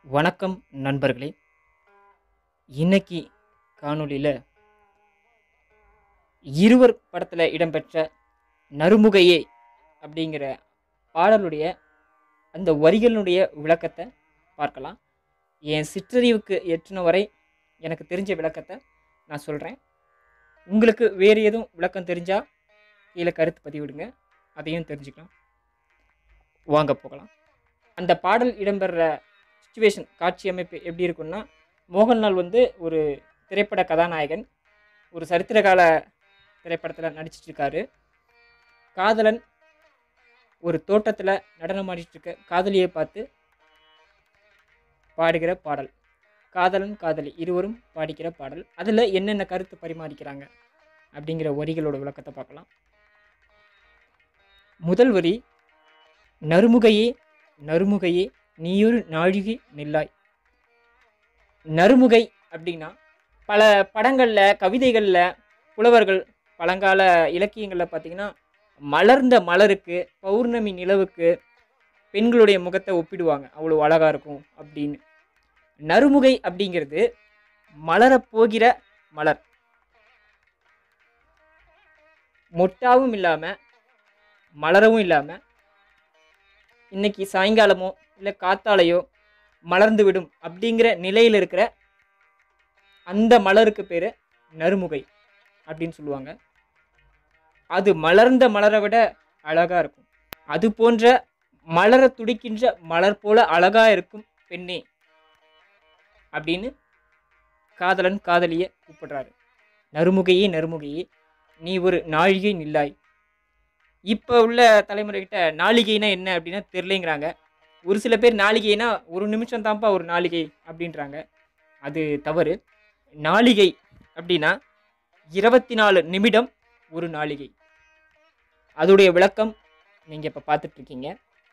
வணக்கம் நண்பர்களே இன்னைக்கு காணொளியில் இருவர் படத்தில் இடம்பெற்ற நறுமுகையே அப்படிங்கிற பாடலுடைய அந்த வரிகளினுடைய விளக்கத்தை பார்க்கலாம் என் சிற்றறிவுக்கு எட்டின வரை எனக்கு தெரிஞ்ச விளக்கத்தை நான் சொல்கிறேன் உங்களுக்கு வேறு எதுவும் விளக்கம் தெரிஞ்சால் கீழே கருத்து பதிவிடுங்க அதையும் தெரிஞ்சுக்கலாம் வாங்க போகலாம் அந்த பாடல் இடம்பெற சுச்சுவேஷன் காட்சி அமைப்பு எப்படி இருக்குன்னா மோகன்லால் வந்து ஒரு திரைப்பட கதாநாயகன் ஒரு சரித்திர கால திரைப்படத்தில் நடிச்சிட்டு இருக்காரு காதலன் ஒரு தோட்டத்தில் நடனமாடிட்டு இருக்க காதலியை பார்த்து பாடுகிற பாடல் காதலன் காதலி இருவரும் பாடிக்கிற பாடல் அதில் என்னென்ன கருத்து பரிமாறிக்கிறாங்க அப்படிங்கிற வரிகளோட விளக்கத்தை பார்க்கலாம் முதல் வரி நறுமுகையே நறுமுகையே நீயொரு நாழிகை நில்லாய் நறுமுகை அப்படின்னா பல படங்களில் கவிதைகளில் புலவர்கள் பழங்கால இலக்கியங்களில் பார்த்தீங்கன்னா மலர்ந்த மலருக்கு பௌர்ணமி நிலவுக்கு பெண்களுடைய முகத்தை ஒப்பிடுவாங்க அவ்வளோ அழகாக இருக்கும் அப்படின்னு நறுமுகை அப்படிங்கிறது மலரப் போகிற மலர் மொட்டாவும் இல்லாமல் மலரவும் இல்லாமல் இன்னைக்கு சாயங்காலமோ இல்லை காத்தாலையோ மலர்ந்து விடும் அப்படிங்கிற நிலையில் இருக்கிற அந்த மலருக்கு பேர் நறுமுகை அப்படின்னு சொல்லுவாங்க அது மலர்ந்த மலரை விட அழகாக இருக்கும் அது போன்ற மலர துடிக்கின்ற மலர் போல அழகா இருக்கும் பெண்ணே அப்படின்னு காதலன் காதலியை கூப்பிடுறாரு நறுமுகையே நறுமுகையே நீ ஒரு நாழிகை நில்லாய் இப்போ உள்ள தலைமுறைகிட்ட நாளிகைனா என்ன அப்படின்னா தெரிலைங்கிறாங்க ஒரு சில பேர் நாளிகைனா ஒரு நிமிஷம் தான்ப்பா ஒரு நாளிகை அப்படின்றாங்க அது தவறு நாளிகை அப்படின்னா இருபத்தி நாலு நிமிடம் ஒரு நாளிகை அதோடைய விளக்கம் நீங்கள் இப்போ பார்த்துட்ருக்கீங்க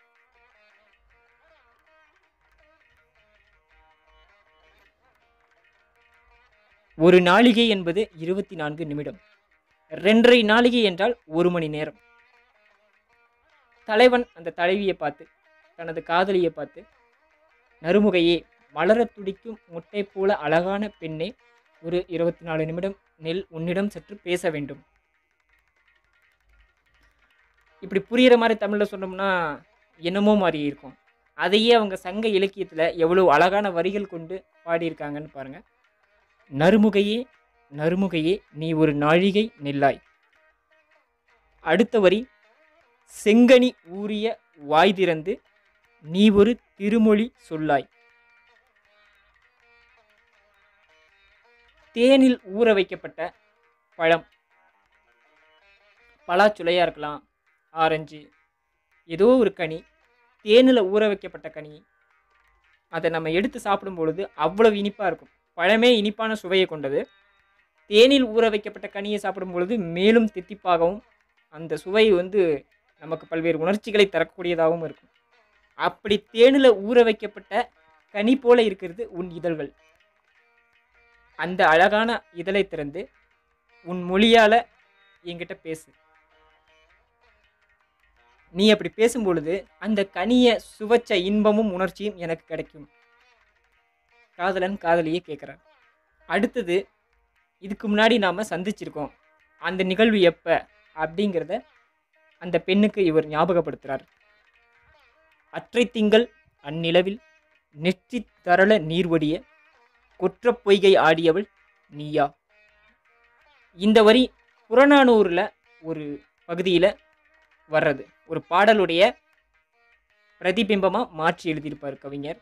ஒரு நாளிகை என்பது இருபத்தி நான்கு நிமிடம் ரெண்டரை நாளிகை என்றால் ஒரு மணி நேரம் தலைவன் அந்த தலைவியை பார்த்து தனது காதலியை பார்த்து நறுமுகையே மலரத் துடிக்கும் முட்டை போல அழகான பெண்ணே ஒரு இருபத்தி நாலு நிமிடம் நெல் உன்னிடம் சற்று பேச வேண்டும் இப்படி புரிகிற மாதிரி தமிழில் சொன்னோம்னா என்னமோ மாதிரி இருக்கும் அதையே அவங்க சங்க இலக்கியத்தில் எவ்வளோ அழகான வரிகள் கொண்டு பாடியிருக்காங்கன்னு பாருங்கள் நறுமுகையே நறுமுகையே நீ ஒரு நாழிகை நெல்லாய் அடுத்த வரி செங்கனி ஊறிய வாய் திறந்து நீ ஒரு திருமொழி சொல்லாய் தேனில் ஊற வைக்கப்பட்ட பழம் பலாச்சுளையாக இருக்கலாம் ஆரஞ்சு ஏதோ ஒரு கனி தேனில் ஊற வைக்கப்பட்ட கனி அதை நம்ம எடுத்து சாப்பிடும் பொழுது அவ்வளவு இனிப்பாக இருக்கும் பழமே இனிப்பான சுவையை கொண்டது தேனில் ஊற வைக்கப்பட்ட கனியை சாப்பிடும் பொழுது மேலும் தித்திப்பாகவும் அந்த சுவை வந்து நமக்கு பல்வேறு உணர்ச்சிகளை தரக்கூடியதாகவும் இருக்கும் அப்படி தேனில் ஊற வைக்கப்பட்ட கனி போல இருக்கிறது உன் இதழ்கள் அந்த அழகான இதழை திறந்து உன் மொழியால் என்கிட்ட பேசு நீ அப்படி பேசும்பொழுது அந்த கனியை சுவைச்ச இன்பமும் உணர்ச்சியும் எனக்கு கிடைக்கும் காதலன் காதலியே கேட்குறான் அடுத்தது இதுக்கு முன்னாடி நாம் சந்திச்சிருக்கோம் அந்த நிகழ்வு எப்போ அப்படிங்கிறத அந்த பெண்ணுக்கு இவர் ஞாபகப்படுத்துகிறார் அற்றை திங்கள் அந்நிலவில் நெற்றி தரள நீர்வடிய குற்றப் பொய்கை ஆடியவள் நீயா இந்த வரி புறநானூரில் ஒரு பகுதியில் வர்றது ஒரு பாடலுடைய பிரதிபிம்பமாக மாற்றி எழுதியிருப்பார் கவிஞர்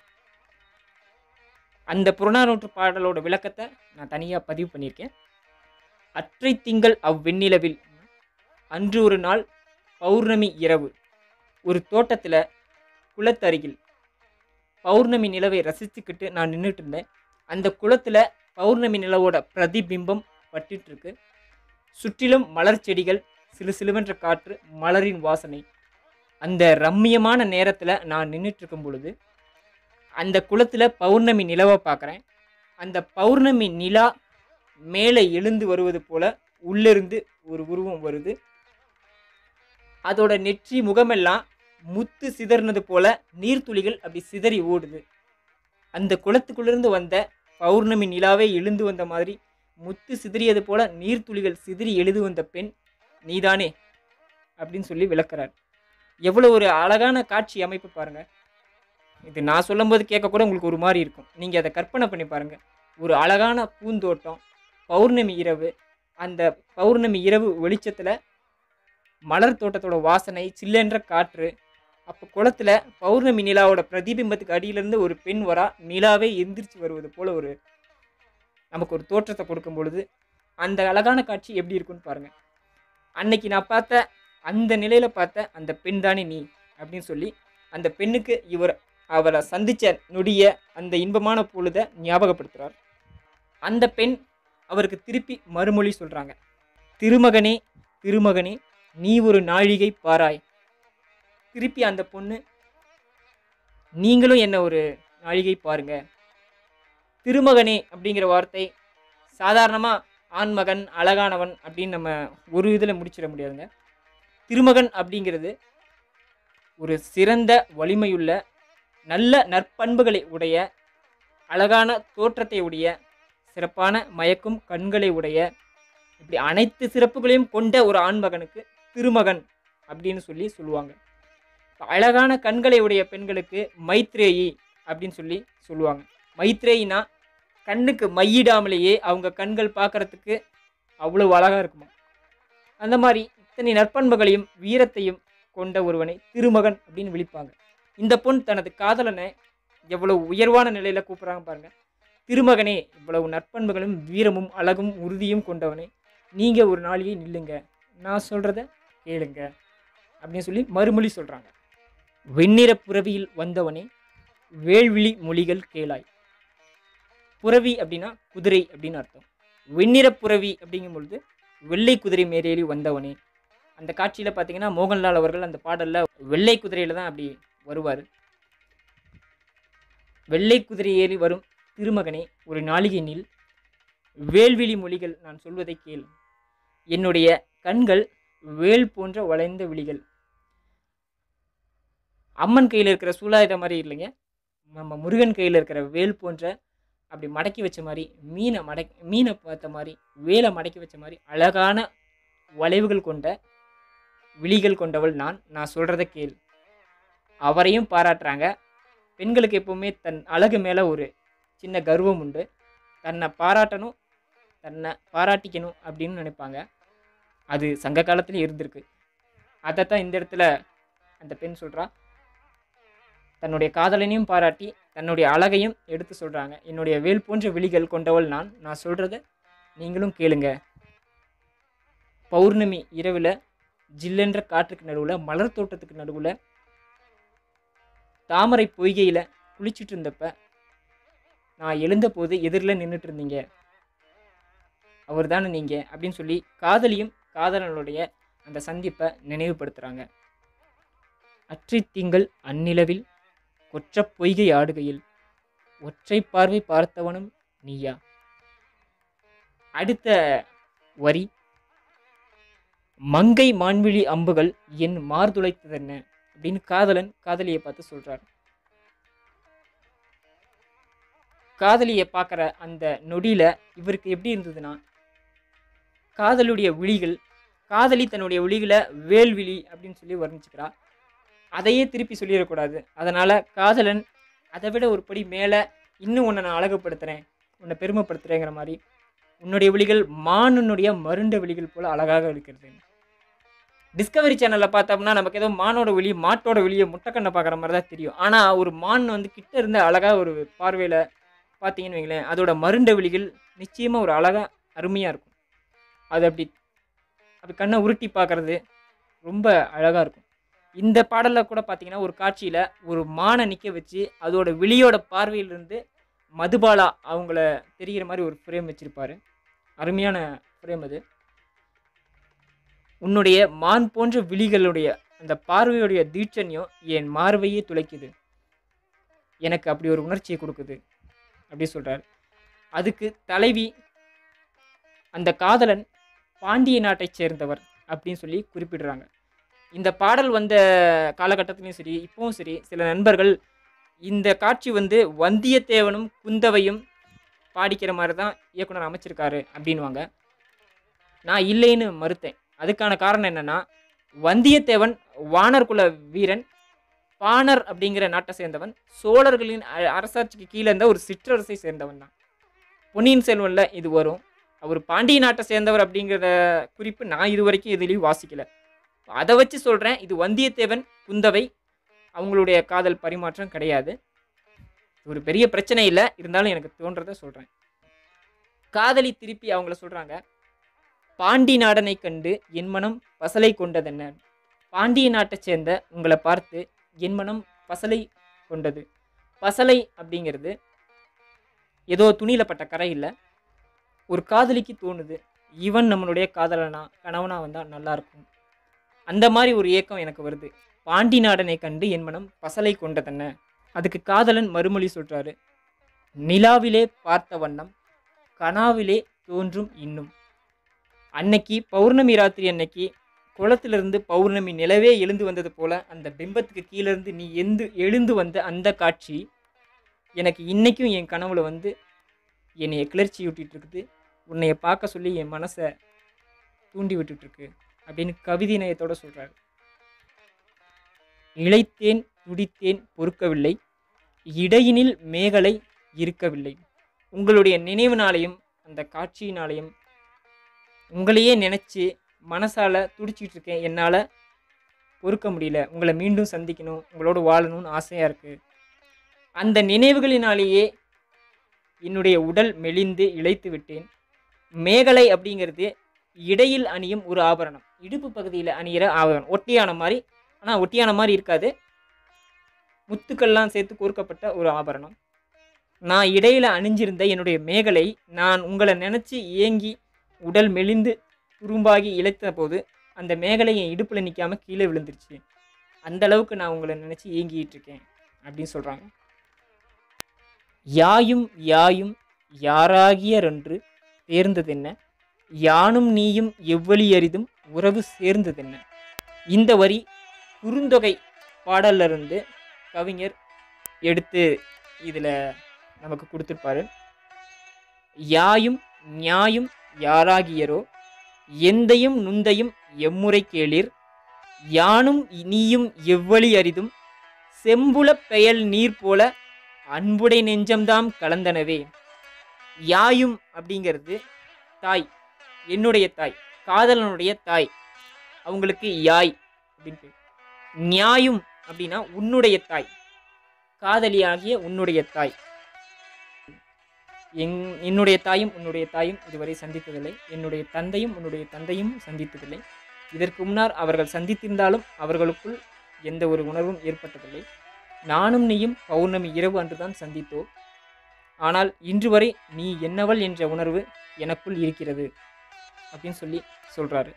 அந்த புறநானூற்று பாடலோட விளக்கத்தை நான் தனியாக பதிவு பண்ணியிருக்கேன் அற்றை திங்கள் அவ்வெண்ணிலவில் அன்று ஒரு நாள் பௌர்ணமி இரவு ஒரு தோட்டத்தில் குளத்தருகில் பௌர்ணமி நிலவை ரசிச்சுக்கிட்டு நான் நின்றுட்டு இருந்தேன் அந்த குளத்தில் பௌர்ணமி நிலவோட பிரதிபிம்பம் பட்டுட்டு இருக்கு சுற்றிலும் மலர் செடிகள் சிலு சிலுவென்ற காற்று மலரின் வாசனை அந்த ரம்மியமான நேரத்தில் நான் நின்றுட்டு இருக்கும் பொழுது அந்த குளத்தில் பௌர்ணமி நிலவை பார்க்குறேன் அந்த பௌர்ணமி நிலா மேலே எழுந்து வருவது போல உள்ளிருந்து ஒரு உருவம் வருது அதோட நெற்றி முகமெல்லாம் முத்து சிதறினது போல நீர்த்துளிகள் அப்படி சிதறி ஓடுது அந்த குளத்துக்குள்ளிருந்து வந்த பௌர்ணமி நிலாவே எழுந்து வந்த மாதிரி முத்து சிதறியது போல நீர்த்துளிகள் சிதறி எழுது வந்த பெண் நீதானே அப்படின்னு சொல்லி விளக்குறார் எவ்வளோ ஒரு அழகான காட்சி அமைப்பு பாருங்க இது நான் சொல்லும்போது கேட்க கூட உங்களுக்கு ஒரு மாதிரி இருக்கும் நீங்கள் அதை கற்பனை பண்ணி பாருங்க ஒரு அழகான பூந்தோட்டம் பௌர்ணமி இரவு அந்த பௌர்ணமி இரவு வெளிச்சத்தில் மலர் தோட்டத்தோட வாசனை சில்லென்ற காற்று அப்போ குளத்துல பௌர்ணமி நிலாவோட பிரதிபிம்பத்துக்கு அடியிலிருந்து ஒரு பெண் வரா நிலாவே எந்திரிச்சு வருவது போல ஒரு நமக்கு ஒரு தோற்றத்தை கொடுக்கும் பொழுது அந்த அழகான காட்சி எப்படி இருக்குன்னு பாருங்க அன்னைக்கு நான் பார்த்த அந்த நிலையில பார்த்த அந்த பெண் தானே நீ அப்படின்னு சொல்லி அந்த பெண்ணுக்கு இவர் அவரை சந்திச்ச நொடிய அந்த இன்பமான பொழுதை ஞாபகப்படுத்துறார் அந்த பெண் அவருக்கு திருப்பி மறுமொழி சொல்றாங்க திருமகனே திருமகனே நீ ஒரு நாழிகை பாராய் திருப்பி அந்த பொண்ணு நீங்களும் என்ன ஒரு நாழிகை பாருங்க திருமகனே அப்படிங்கிற வார்த்தை சாதாரணமாக ஆண்மகன் அழகானவன் அப்படின்னு நம்ம ஒரு இதில் முடிச்சிட முடியாதுங்க திருமகன் அப்படிங்கிறது ஒரு சிறந்த வலிமையுள்ள நல்ல நற்பண்புகளை உடைய அழகான தோற்றத்தை உடைய சிறப்பான மயக்கும் கண்களை உடைய இப்படி அனைத்து சிறப்புகளையும் கொண்ட ஒரு ஆண்மகனுக்கு திருமகன் அப்படின்னு சொல்லி சொல்லுவாங்க இப்ப அழகான கண்களை உடைய பெண்களுக்கு மைத்ரேயி அப்படின்னு சொல்லி சொல்லுவாங்க மைத்ரேயினா கண்ணுக்கு மையிடாமலேயே அவங்க கண்கள் பார்க்கறதுக்கு அவ்வளவு அழகாக இருக்குமா அந்த மாதிரி இத்தனை நற்பண்புகளையும் வீரத்தையும் கொண்ட ஒருவனை திருமகன் அப்படின்னு விழிப்பாங்க இந்த பொண் தனது காதலனை எவ்வளவு உயர்வான நிலையில கூப்பிடுறாங்க பாருங்க திருமகனே இவ்வளவு நற்பண்புகளும் வீரமும் அழகும் உறுதியும் கொண்டவனே நீங்க ஒரு நாளையே நில்லுங்க நான் சொல்றத கேளுங்க அப்படின்னு சொல்லி மறுமொழி சொல்றாங்க வெண்ணிற புறவியில் வந்தவனே வேள்விழி மொழிகள் கேளாய் புறவி அப்படின்னா குதிரை அப்படின்னு அர்த்தம் வெண்ணிற புறவி அப்படிங்கும் பொழுது வெள்ளை குதிரை மேலேறி வந்தவனே அந்த காட்சியில் பார்த்தீங்கன்னா மோகன்லால் அவர்கள் அந்த பாடலில் வெள்ளை குதிரையில் தான் அப்படி வருவார் வெள்ளை குதிரை ஏறி வரும் திருமகனே ஒரு நாளிகை நில் வேல்விழி மொழிகள் நான் சொல்வதை கேள் என்னுடைய கண்கள் வேல் போன்ற வளைந்த விழிகள் அம்மன் கையில் இருக்கிற சூலாயுதம் மாதிரி இல்லைங்க நம்ம முருகன் கையில் இருக்கிற வேல் போன்ற அப்படி மடக்கி வச்ச மாதிரி மீனை மடக்கி மீனை பார்த்த மாதிரி வேலை மடக்கி வச்ச மாதிரி அழகான வளைவுகள் கொண்ட விழிகள் கொண்டவள் நான் நான் சொல்கிறத கேள் அவரையும் பாராட்டுறாங்க பெண்களுக்கு எப்பவுமே தன் அழகு மேலே ஒரு சின்ன கர்வம் உண்டு தன்னை பாராட்டணும் தன்னை பாராட்டிக்கணும் அப்படின்னு நினைப்பாங்க அது சங்க காலத்துலேயும் இருந்திருக்கு அதைத்தான் இந்த இடத்துல அந்த பெண் சொல்கிறா தன்னுடைய காதலனையும் பாராட்டி தன்னுடைய அழகையும் எடுத்து சொல்கிறாங்க என்னுடைய வேல் போன்ற விழிகள் கொண்டவள் நான் நான் சொல்கிறத நீங்களும் கேளுங்க பௌர்ணமி இரவில் ஜில்லென்ற காற்றுக்கு நடுவில் மலர் தோட்டத்துக்கு நடுவில் தாமரை பொய்கையில் குளிச்சிட்டு இருந்தப்ப நான் எழுந்தபோது எதிரில் நின்றுட்டு இருந்தீங்க அவர் தானே நீங்கள் அப்படின்னு சொல்லி காதலியும் காதலனுடைய அந்த சந்திப்பை நினைவுபடுத்துகிறாங்க அற்றி திங்கள் அந்நிலவில் கொற்ற பொய்கை ஆடுகையில் ஒற்றை பார்வை பார்த்தவனும் நீயா அடுத்த வரி மங்கை மான்விழி அம்புகள் என் மார்துளைத்ததென்ன அப்படின்னு காதலன் காதலியை பார்த்து சொல்றார் காதலியை பார்க்குற அந்த நொடியில இவருக்கு எப்படி இருந்ததுன்னா காதலுடைய விழிகள் காதலி தன்னுடைய விழிகளை வேல்விழி அப்படின்னு சொல்லி வர்ணிச்சுக்கிறா அதையே திருப்பி சொல்லிடக்கூடாது அதனால காதலன் அதை விட ஒரு படி மேலே இன்னும் உன்னை நான் அழகுப்படுத்துகிறேன் உன்னை பெருமைப்படுத்துகிறேங்கிற மாதிரி உன்னுடைய விழிகள் மானுன்னுடைய மருண்ட விழிகள் போல அழகாக இருக்கிறது டிஸ்கவரி சேனலில் பார்த்தோம்னா நமக்கு ஏதோ மானோட விழி மாட்டோட விழியை முட்டைக்கண்ணை பார்க்குற மாதிரி தான் தெரியும் ஆனால் ஒரு மான் வந்து கிட்ட இருந்த அழகாக ஒரு பார்வையில் பார்த்தீங்கன்னு வைங்களேன் அதோட மருண்ட விழிகள் நிச்சயமாக ஒரு அழகாக அருமையாக இருக்கும் அது அப்படி அப்படி கண்ணை உருட்டி பார்க்கறது ரொம்ப அழகாக இருக்கும் இந்த பாடலில் கூட பார்த்தீங்கன்னா ஒரு காட்சியில் ஒரு மானை நிற்க வச்சு அதோட விழியோட பார்வையிலிருந்து மதுபாலா அவங்கள தெரிகிற மாதிரி ஒரு ஃப்ரேம் வச்சுருப்பாரு அருமையான ஃப்ரேம் அது உன்னுடைய மான் போன்ற விழிகளுடைய அந்த பார்வையுடைய தீட்சண்யம் என் மார்வையே துளைக்குது எனக்கு அப்படி ஒரு உணர்ச்சியை கொடுக்குது அப்படி சொல்கிறார் அதுக்கு தலைவி அந்த காதலன் பாண்டிய நாட்டைச் சேர்ந்தவர் அப்படின்னு சொல்லி குறிப்பிடுறாங்க இந்த பாடல் வந்த காலகட்டத்திலையும் சரி இப்போவும் சரி சில நண்பர்கள் இந்த காட்சி வந்து வந்தியத்தேவனும் குந்தவையும் பாடிக்கிற மாதிரி தான் இயக்குனர் அமைச்சிருக்காரு அப்படின்வாங்க நான் இல்லைன்னு மறுத்தேன் அதுக்கான காரணம் என்னன்னா வந்தியத்தேவன் வானர்குல வீரன் பாணர் அப்படிங்கிற நாட்டை சேர்ந்தவன் சோழர்களின் அ- அரசாட்சிக்கு கீழே இருந்த ஒரு சிற்றரசை சேர்ந்தவன் தான் பொன்னியின் செல்வன்ல இது வரும் அவர் பாண்டிய நாட்டை சேர்ந்தவர் அப்படிங்கிற குறிப்பு நான் இது வரைக்கும் எதுலேயும் வாசிக்கல அதை வச்சு சொல்கிறேன் இது வந்தியத்தேவன் குந்தவை அவங்களுடைய காதல் பரிமாற்றம் கிடையாது இது ஒரு பெரிய பிரச்சனை இல்லை இருந்தாலும் எனக்கு தோன்றதை சொல்கிறேன் காதலி திருப்பி அவங்கள சொல்கிறாங்க பாண்டி நாடனை கண்டு என் மனம் பசலை கொண்டதென்ன பாண்டிய நாட்டை சேர்ந்த உங்களை பார்த்து என் மனம் பசலை கொண்டது பசலை அப்படிங்கிறது ஏதோ துணியில் பட்ட கரை இல்லை ஒரு காதலிக்கு தோணுது இவன் நம்மளுடைய காதலனா கணவனா வந்தால் நல்லா இருக்கும் அந்த மாதிரி ஒரு ஏக்கம் எனக்கு வருது பாண்டி நாடனை கண்டு என் மனம் பசலை கொண்டதென்ன அதுக்கு காதலன் மறுமொழி சொல்றாரு நிலாவிலே பார்த்த வண்ணம் கனாவிலே தோன்றும் இன்னும் அன்னைக்கு பௌர்ணமி ராத்திரி அன்னைக்கு குளத்திலிருந்து பௌர்ணமி நிலவே எழுந்து வந்தது போல அந்த பிம்பத்துக்கு கீழே இருந்து நீ எந்து எழுந்து வந்த அந்த காட்சி எனக்கு இன்னைக்கும் என் கனவுல வந்து என்னைய கிளர்ச்சி விட்டுட்டு இருக்குது உன்னைய பார்க்க சொல்லி என் மனசை தூண்டி விட்டுட்டு இருக்கு அப்படின்னு கவிதை நயத்தோட சொல்றாரு இளைத்தேன் துடித்தேன் பொறுக்கவில்லை இடையினில் மேகலை இருக்கவில்லை உங்களுடைய நினைவுனாலையும் அந்த காட்சியினாலையும் உங்களையே நினச்சி மனசால துடிச்சிட்டு இருக்கேன் என்னால் பொறுக்க முடியல உங்களை மீண்டும் சந்திக்கணும் உங்களோட வாழணும்னு ஆசையாக இருக்குது அந்த நினைவுகளினாலேயே என்னுடைய உடல் மெலிந்து இழைத்து விட்டேன் மேகலை அப்படிங்கிறது இடையில் அணியும் ஒரு ஆபரணம் இடுப்பு பகுதியில் அணியிற ஆபரணம் ஒட்டியான மாதிரி ஆனால் ஒட்டியான மாதிரி இருக்காது முத்துக்கள்லாம் சேர்த்து கோர்க்கப்பட்ட ஒரு ஆபரணம் நான் இடையில் அணிஞ்சிருந்த என்னுடைய மேகலை நான் உங்களை நினச்சி ஏங்கி உடல் மெலிந்து துரும்பாகி இழைத்த போது அந்த மேகலை என் இடுப்பில் நிற்காம கீழே விழுந்துருச்சு அந்த அளவுக்கு நான் உங்களை நினச்சி ஏங்கிட்டு இருக்கேன் அப்படின்னு சொல்கிறாங்க யாயும் யாயும் யாராகியரென்று தேர்ந்ததென்ன யானும் நீயும் எவ்வளி அரிதும் உறவு சேர்ந்ததென்ன இந்த வரி குறுந்தொகை பாடல்ல இருந்து கவிஞர் எடுத்து இதில் நமக்கு கொடுத்துருப்பாரு யாயும் நியாயும் யாராகியரோ எந்தையும் நுந்தையும் எம்முறை கேளிர் யானும் நீயும் எவ்வளி அரிதும் செம்புலப் பெயல் நீர் போல அன்புடை நெஞ்சம்தாம் கலந்தனவே யாயும் அப்படிங்கிறது தாய் என்னுடைய தாய் காதலனுடைய தாய் அவங்களுக்கு யாய் அப்படின்னு பேர். நியாயும் அப்படின்னா உன்னுடைய தாய் காதலியாகிய உன்னுடைய தாய் என் என்னுடைய தாயும் உன்னுடைய தாயும் இதுவரை சந்தித்ததில்லை என்னுடைய தந்தையும் உன்னுடைய தந்தையும் சந்தித்ததில்லை இதற்கு முன்னால் அவர்கள் சந்தித்திருந்தாலும் அவர்களுக்குள் எந்த ஒரு உணர்வும் ஏற்பட்டதில்லை நானும் நீயும் பௌர்ணமி இரவு அன்றுதான் சந்தித்தோம் ஆனால் இன்று வரை நீ என்னவள் என்ற உணர்வு எனக்குள் இருக்கிறது அப்படின்னு சொல்லி சொல்றாரு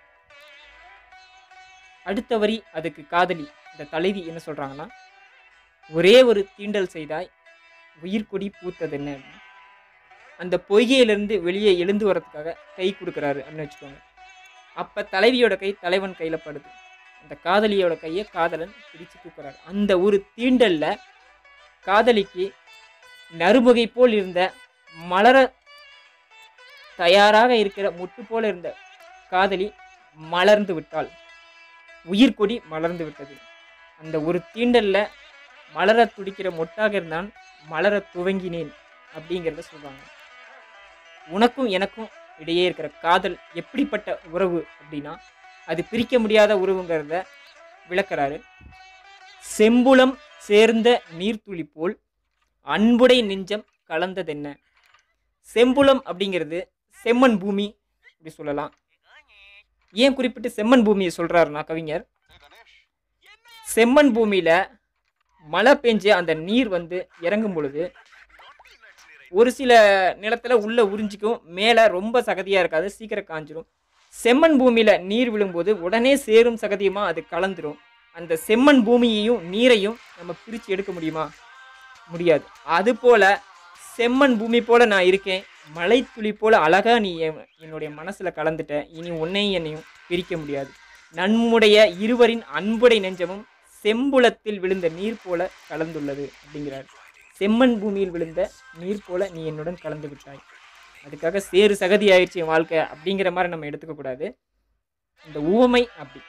அடுத்த வரி அதுக்கு காதலி இந்த தலைவி என்ன சொல்றாங்கன்னா ஒரே ஒரு தீண்டல் செய்தாய் உயிர்கொடி பூத்ததென்ன அப்படின்னு. அந்த பொய்கையிலிருந்து வெளியே எழுந்து வர்றதுக்காக கை கொடுக்குறாரு அப்படின்னு வச்சுக்கோங்க அப்ப தலைவியோட கை தலைவன் கையில படுது அந்த காதலியோட கையை காதலன் பிடிச்சு தூக்குறாரு அந்த ஒரு தீண்டல்ல காதலிக்கு நறுமுகை போல் இருந்த மலர தயாராக இருக்கிற முட்டு போல இருந்த காதலி மலர்ந்து விட்டாள் உயிர்கொடி மலர்ந்து விட்டது அந்த ஒரு தீண்டல்ல மலர துடிக்கிற மொட்டாக இருந்தான் மலர துவங்கினேன் அப்படிங்கிறத சொல்றாங்க உனக்கும் எனக்கும் இடையே இருக்கிற காதல் எப்படிப்பட்ட உறவு அப்படின்னா அது பிரிக்க முடியாத உறவுங்கிறத விளக்குறாரு செம்புலம் சேர்ந்த நீர்த்துளி போல் அன்புடை நெஞ்சம் கலந்ததென்ன செம்புலம் அப்படிங்கிறது செம்மண் பூமி அப்படி சொல்லலாம் ஏன் குறிப்பிட்டு செம்மண் பூமியை சொல்றாருன்னா கவிஞர் செம்மண் பூமியில மழை பெஞ்சு அந்த நீர் வந்து இறங்கும் பொழுது ஒரு சில நிலத்துல உள்ள உறிஞ்சிக்கும் மேலே ரொம்ப சகதியாக இருக்காது சீக்கிரம் காஞ்சிரும் செம்மண் பூமியில் நீர் விழும்போது உடனே சேரும் சகதியுமா அது கலந்துரும் அந்த செம்மண் பூமியையும் நீரையும் நம்ம பிரித்து எடுக்க முடியுமா முடியாது அதுபோல செம்மண் பூமி போல நான் இருக்கேன் மலைத்துளி போல அழகா நீ என்- என்னுடைய மனசில் கலந்துட்ட இனி உன்னையும் என்னையும் பிரிக்க முடியாது நம்முடைய இருவரின் அன்புடை நெஞ்சமும் செம்புலத்தில் விழுந்த நீர் போல கலந்துள்ளது அப்படிங்கிறார் செம்மண் பூமியில் விழுந்த நீர் போல நீ என்னுடன் கலந்து விட்டாய் அதுக்காக சேறு சகதி ஆயிடுச்சு என் வாழ்க்கை அப்படிங்கிற மாதிரி நம்ம எடுத்துக்க கூடாது இந்த உவமை அப்படி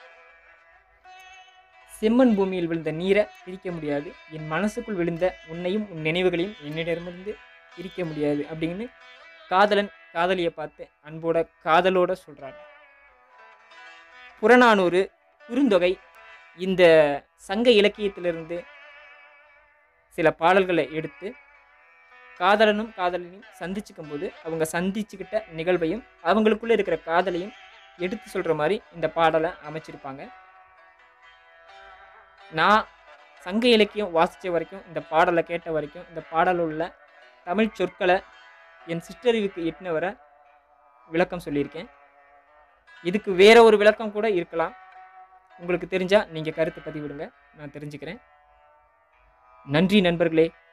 செம்மண் பூமியில் விழுந்த நீரை பிரிக்க முடியாது என் மனசுக்குள் விழுந்த உன்னையும் உன் நினைவுகளையும் என்னிடமிருந்து பிரிக்க முடியாது அப்படின்னு காதலன் காதலியை பார்த்து அன்போட காதலோட சொல்றாங்க புறநானூறு குறுந்தொகை இந்த சங்க இலக்கியத்திலிருந்து சில பாடல்களை எடுத்து காதலனும் காதலனையும் சந்திச்சுக்கும் போது அவங்க சந்திச்சுக்கிட்ட நிகழ்வையும் அவங்களுக்குள்ள இருக்கிற காதலையும் எடுத்து சொல்ற மாதிரி இந்த பாடலை அமைச்சிருப்பாங்க நான் சங்க இலக்கியம் வாசித்த வரைக்கும் இந்த பாடலை கேட்ட வரைக்கும் இந்த பாடல் உள்ள தமிழ் சொற்களை என் சிற்றறிவுக்கு எட்டின வரை விளக்கம் சொல்லியிருக்கேன் இதுக்கு வேற ஒரு விளக்கம் கூட இருக்கலாம் உங்களுக்கு தெரிஞ்சால் நீங்கள் கருத்து பதிவிடுங்க நான் தெரிஞ்சுக்கிறேன் நன்றி நண்பர்களே